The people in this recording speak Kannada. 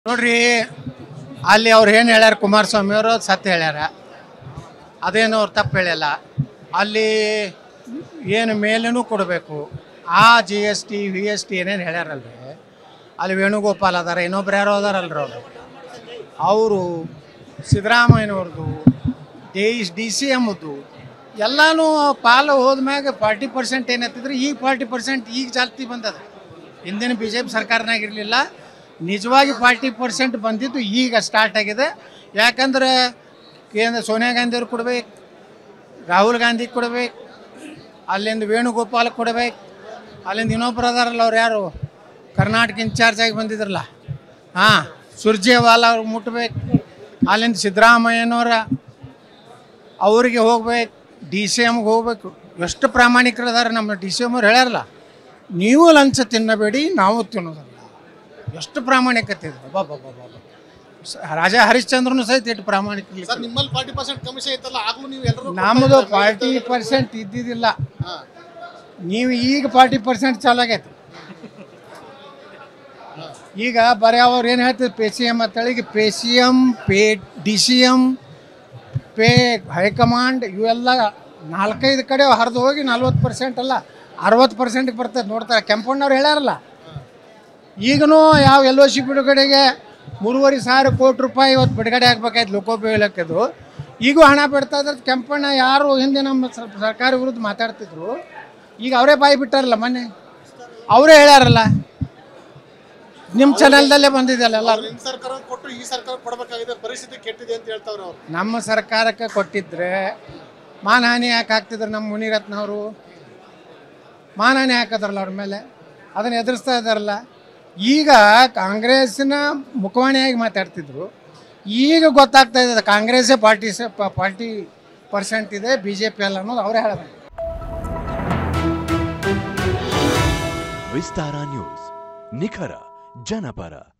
ನೋಡ್ರಿ ಅಲ್ಲಿ ಅವ್ರು ಏನು ಹೇಳ್ಯಾರ ಕುಮಾರಸ್ವಾಮಿ ಅವರು ಸತ್ಯ ಹೇಳ್ಯಾರ ಅದೇನು ಅವ್ರು ತಪ್ಪು ಹೇಳ್ಯಲ್ಲ ಅಲ್ಲಿ ಏನು ಮೇಲೇನೂ ಕೊಡಬೇಕು ಆ G S T V S T ಏನೇನು ಹೇಳ್ಯಾರಲ್ರಿ ಅಲ್ಲಿ ವೇಣುಗೋಪಾಲ್ ಅದಾರ ಇನ್ನೊಬ್ರು ಯಾರೋ ಅದಾರಲ್ರಿ ಅವರು ಅವರು ಸಿದ್ದರಾಮಯ್ಯನವ್ರದ್ದು ಡಿ ಡಿ ಸಿ ಎಮ್ಮದ್ದು ಎಲ್ಲನೂ ಪಾಲು ಹೋದ್ಮ್ಯಾಗ ಫಾರ್ಟಿ ಪರ್ಸೆಂಟ್ ಏನತ್ತಿದ್ರೆ ಈಗ ಫಾರ್ಟಿ ಪರ್ಸೆಂಟ್ ಈಗ ಜಾಸ್ತಿ ಬಂದದ ಹಿಂದಿನ ಬಿ ಜೆ ಪಿ ಸರ್ಕಾರನಾಗ ಇರಲಿಲ್ಲ ನಿಜವಾಗಿ ಫಾರ್ಟಿ ಪರ್ಸೆಂಟ್ ಬಂದಿದ್ದು ಈಗ ಸ್ಟಾರ್ಟ್ ಆಗಿದೆ ಯಾಕಂದ್ರೆ ಕೇಂದ್ರ ಸೋನಿಯಾ ಗಾಂಧಿ ಅವ್ರು ಕೊಡ್ಬೇಕು ರಾಹುಲ್ ಗಾಂಧಿ ಕೊಡ್ಬೇಕು ಅಲ್ಲಿಂದ ವೇಣುಗೋಪಾಲ್ ಕೊಡ್ಬೇಕು ಅಲ್ಲಿಂದ ಇನ್ನೊಬ್ರು ಅದಾರಲ್ಲ ಅವ್ರು ಯಾರು ಕರ್ನಾಟಕ ಇನ್ಚಾರ್ಜ್ ಆಗಿ ಬಂದಿದ್ರಲ್ಲ ಹಾಂ ಸುರ್ಜೇವಾಲ ಅವ್ರು ಮುಟ್ಬೇಕು ಅಲ್ಲಿಂದ ಸಿದ್ದರಾಮಯ್ಯನವರ ಅವರಿಗೆ ಹೋಗ್ಬೇಕು ಡಿ ಸಿ ಎಮ್ಗೆ ಹೋಗ್ಬೇಕು ಎಷ್ಟು ಪ್ರಾಮಾಣಿಕರು ಅದಾರ ನಮ್ಮ ಡಿ ಸಿ ಎಮ್ ಅವ್ರು ಹೇಳ್ಯಾರಲ್ಲ ನೀವು ಲಂಚ ತಿನ್ನಬೇಡಿ ನಾವು ತಿನ್ನೋದಲ್ಲ ಎಷ್ಟು ಪ್ರಾಮಾಣಿಕತೆ ಇದೆ ಬಾಬಾ ರಾಜಾ ಹರಿಶ್ಚಂದ್ರನು ಸಹಿತ ಎಷ್ಟು ಪ್ರಾಮಾಣಿಕ ಸರ್ ನಿಮ್ಮಲ್ಲಿ ಫಾರ್ಟಿ ಪರ್ಸೆಂಟ್ ಕಮಿಷನ್ ಐತಲ್ಲ ಆಗ್ಲೂ ನೀವು ಎಲ್ಲರೂ ನಮ್ಮದು ಫಾರ್ಟಿ ಪರ್ಸೆಂಟ್ ಇದ್ದಿದ್ದಿಲ್ಲ ನೀವು ಈಗ ಫಾರ್ಟಿ ಪರ್ಸೆಂಟ್ ಚಾಲು ಆಗೈತೆ ಈಗ ಬರೀ ಅವ್ರು ಏನು ಹೇಳ್ತಿದ್ರು ಪೇ ಸಿ ಎಮ್ ಅಂತೇಳಿ ಈಗ pay C M pay D C M pay high command ಇವೆಲ್ಲ ನಾಲ್ಕೈದು ಕಡೆ ಹರಿದು ಹೋಗಿ ನಲ್ವತ್ತು ಪರ್ಸೆಂಟ್ ಅಲ್ಲ ಅರವತ್ತು ಪರ್ಸೆಂಟ್ಗೆ ಬರ್ತದೆ ನೋಡ್ತಾರೆ ಕೆಂಪಣ್ಣವ್ರು ಹೇಳ್ಯಾರಲ್ಲ ಈಗನೂ ಯಾವ ಎಲ್ ಒ ಸಿ ಬಿಡುಗಡೆಗೆ ಮೂರುವರೆ ಸಾವಿರ ಕೋಟಿ ರೂಪಾಯಿ ಇವತ್ತು ಬಿಡುಗಡೆ ಆಗ್ಬೇಕಾಯ್ತು ಲೋಕೋಪಯೋಗಿ ಇಲಾಖೆದು ಈಗೂ ಹಣ ಬಿಡ್ತಾ ಇದ್ರೆ ಕೆಂಪಣ್ಣ ಯಾರು ಹಿಂದೆ ನಮ್ಮ ಸ್ವಲ್ಪ ಸರ್ಕಾರ ವಿರುದ್ಧ ಮಾತಾಡ್ತಿದ್ರು ಈಗ ಅವರೇ ಬಾಯಿ ಬಿಟ್ಟಾರಲ್ಲ ಮೊನ್ನೆ ಅವರೇ ಹೇಳ್ಯಾರಲ್ಲ ನಿಮ್ಮ ಚಾನೆಲ್ದಲ್ಲೇ ಬಂದಿದ್ದಲ್ಲ ಎಲ್ಲ ನಿಮ್ ಸರ್ಕಾರ ಕೊಟ್ಟು ಈ ಸರ್ಕಾರ ಕೊಡಬೇಕಾಗಿದೆ ಪರಿಸ್ಥಿತಿ ಕೆಟ್ಟಿದೆ ಅಂತ ಹೇಳ್ತಾವ್ರೆ ಅವ್ರು ನಮ್ಮ ಸರ್ಕಾರಕ್ಕೆ ಕೊಟ್ಟಿದ್ರೆ ಮಾನಹಾನಿ ಯಾಕೆ ಹಾಕ್ತಿದ್ರು ನಮ್ಮ ಮುನಿರತ್ನ ಅವರು ಮಾನಹಾನಿ ಹಾಕಿದ್ರಲ್ಲ ಅವ್ರ ಮೇಲೆ ಅದನ್ನು ಎದುರಿಸ್ತಾ ಇದ್ದಾರಲ್ಲ ಈಗ ಕಾಂಗ್ರೆಸ್ಸಿನ ಮುಖವಾಣಿಯಾಗಿ ಮಾತಾಡ್ತಿದ್ರು ಈಗ ಗೊತ್ತಾಗ್ತಾ ಇದೆ ಕಾಂಗ್ರೆಸ್ಸೇ ಪಾರ್ಟಿ ಪಾರ್ಟಿ ಪರ್ಸೆಂಟ್ ಇದೆ ಬಿ ಜೆ ಪಿ ಅಲ್ಲ ಅನ್ನೋದು ಅವರೇ ಹೇಳಬೇಕು ವಿಸ್ತಾರ ನ್ಯೂಸ್ ನಿಖರ ಜನಪರ